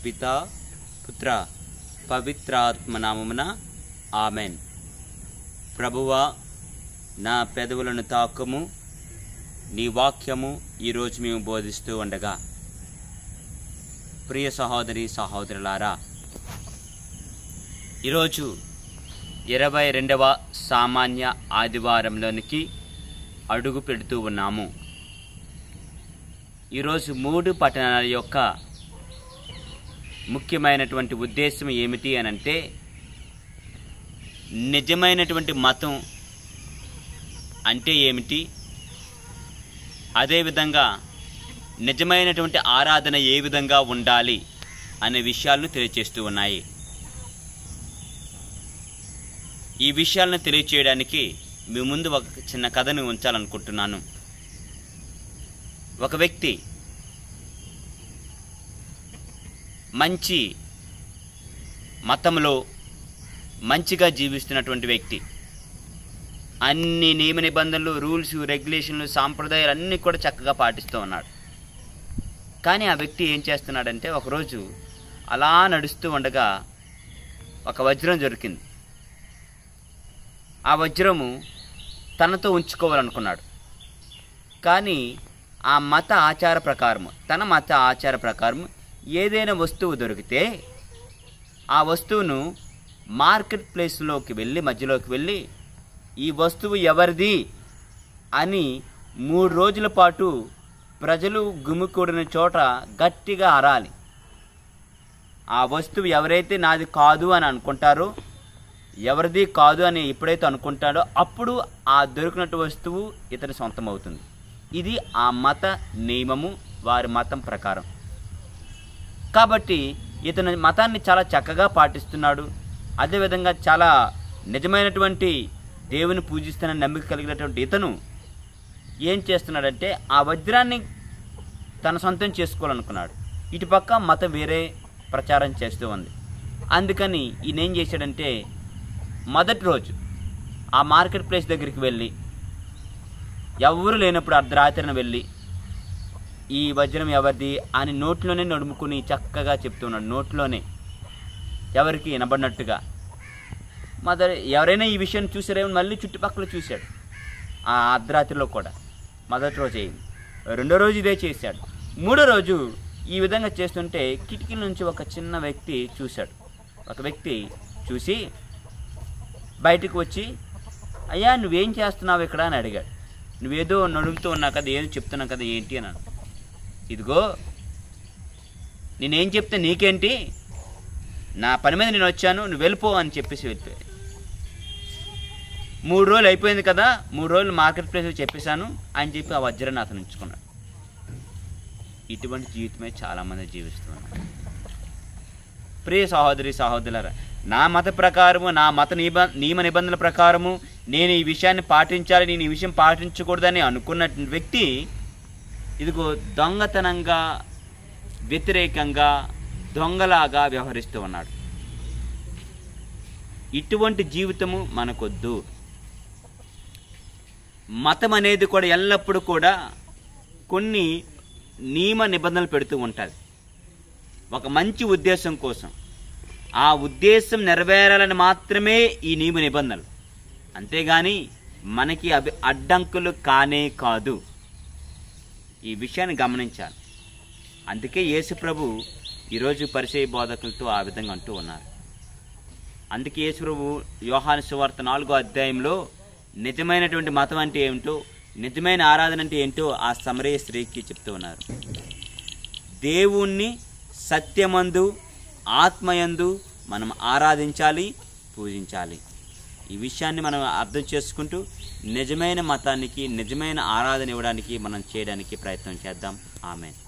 పిత పుత్ర పవిత్రాత్మ నామమున ఆమెన్ ప్రభువా నా పెదవులను తాకము నీ వాక్యము ఈరోజు మేము బోధిస్తూ ఉండగా ప్రియ సహోదరి సహోదరులారా ఈరోజు ఇరవై రెండవ సామాన్య ఆదివారంలోనికి అడుగు పెడుతూ ఉన్నాము ఈరోజు మూడు పట్టణాల యొక్క ముఖ్యమైనటువంటి ఉద్దేశం ఏమిటి అని అంటే నిజమైనటువంటి మతం అంటే ఏమిటి అదేవిధంగా నిజమైనటువంటి ఆరాధన ఏ విధంగా ఉండాలి అనే విషయాలను తెలియచేస్తూ ఉన్నాయి ఈ విషయాలను తెలియచేయడానికి మీ ముందు ఒక చిన్న కథను ఉంచాలనుకుంటున్నాను ఒక వ్యక్తి మంచి మతంలో మంచిగా జీవిస్తున్నటువంటి వ్యక్తి అన్ని నియమ నిబంధనలు రూల్స్ రెగ్యులేషన్లు సాంప్రదాయాలు అన్నీ కూడా చక్కగా పాటిస్తూ ఉన్నాడు కానీ ఆ వ్యక్తి ఏం చేస్తున్నాడంటే ఒకరోజు అలా నడుస్తూ ఉండగా ఒక వజ్రం దొరికింది ఆ వజ్రము తనతో ఉంచుకోవాలనుకున్నాడు కానీ ఆ మత ఆచార ప్రకారము తన మత ఆచార ప్రకారం ఏదైనా వస్తువు దొరికితే ఆ వస్తువును మార్కెట్ ప్లేస్లోకి వెళ్ళి మధ్యలోకి వెళ్ళి ఈ వస్తువు ఎవరిది అని మూడు రోజుల పాటు ప్రజలు గుమికూడిన చోట గట్టిగా అరాలి ఆ వస్తువు ఎవరైతే నాది కాదు అని అనుకుంటారో ఎవరిది కాదు అని ఎప్పుడైతే అనుకుంటాడో అప్పుడు ఆ దొరికినట్టు వస్తువు ఇతని సొంతం అవుతుంది ఇది ఆ మత నియమము వారి మతం ప్రకారం కాబట్టి ఇతని మతాన్ని చాలా చక్కగా పాటిస్తున్నాడు అదేవిధంగా చాలా నిజమైనటువంటి దేవుని పూజిస్తున్న నమ్మిక కలిగినటువంటి ఇతను ఏం చేస్తున్నాడంటే ఆ వజ్రాన్ని తన సొంతం చేసుకోవాలనుకున్నాడు ఇటుపక్క మతం వేరే ప్రచారం చేస్తూ ఉంది అందుకని ఈయన ఏం చేశాడంటే మొదటి రోజు ఆ మార్కెట్ ప్లేస్ దగ్గరికి వెళ్ళి ఎవరు లేనప్పుడు అర్ధరాత్రిన వెళ్ళి ఈ వజ్రం ఎవరిది అని నోట్లోనే నడుముకుని చక్కగా చెప్తున్నాడు నోట్లోనే ఎవరికి వినబడినట్టుగా మొదటి ఎవరైనా ఈ విషయం చూసారేమో మళ్ళీ చుట్టుపక్కల చూశాడు ఆ అర్ధరాత్రిలో కూడా మొదటి రోజు అయింది రెండో రోజు ఇదే చేశాడు మూడో రోజు ఈ విధంగా చేస్తుంటే కిటికీ నుంచి ఒక చిన్న వ్యక్తి చూశాడు ఒక వ్యక్తి చూసి బయటకు వచ్చి అయ్యా నువ్వేం చేస్తున్నావు ఇక్కడ అని అడిగాడు నువ్వేదో నడుగుతూ ఉన్నావు కదా ఏదో చెప్తున్నావు కదా ఏంటి అని అన్నాడు. ఇదిగో నేనేం చెప్తే నీకేంటి నా పని మీద నేను వచ్చాను నువ్వు వెళ్ళిపో అని చెప్పేసి వెళ్ళిపోయాడు మూడు రోజులు అయిపోయింది కదా మూడు రోజులు మార్కెట్ ప్లేస్లో చెప్పేశాను అని చెప్పి ఆ వజ్రాన్ని అతను ఉంచుకున్నాడు ఇటువంటి జీవితమే చాలామంది జీవిస్తున్నారు ప్రియ సహోదరి సహోదరులారా నా మత ప్రకారము నా మత నిబ నియమ నిబంధనల ప్రకారము నేను ఈ విషయాన్ని పాటించాలి నేను ఈ విషయం పాటించకూడదని అనుకున్న వ్యక్తి ఇదిగో దొంగతనంగా వ్యతిరేకంగా దొంగలాగా వ్యవహరిస్తూ ఉన్నాడు ఇటువంటి జీవితము మనకొద్దు మతం అనేది కూడా ఎల్లప్పుడూ కూడా కొన్ని నియమ నిబంధనలు పెడుతూ ఉంటుంది ఒక మంచి ఉద్దేశం కోసం ఆ ఉద్దేశం నెరవేరాలని మాత్రమే ఈ నియమ నిబంధనలు అంతేగాని మనకి అవి అడ్డంకులు కానే కాదు ఈ విషయాన్ని గమనించాలి అందుకే యేసు ప్రభు ఈరోజు పరిచయ బోధకులతో ఆ విధంగా అంటూ ఉన్నారు అందుకే యేసు ప్రభు యోహాను సువార్త నాలుగో అధ్యాయంలో నిజమైనటువంటి మతం అంటే ఏమిటో నిజమైన ఆరాధన అంటే ఏంటో ఆ సమరయ స్త్రీకి చెప్తూ ఉన్నారు దేవుణ్ణి సత్యమందు ఆత్మయందు మనం ఆరాధించాలి పూజించాలి ఈ విషయాన్ని మనం అర్థం చేసుకుంటూ నిజమైన మతానికి నిజమైన ఆరాధన ఇవ్వడానికి మనం చేయడానికి ప్రయత్నం చేద్దాం ఆమె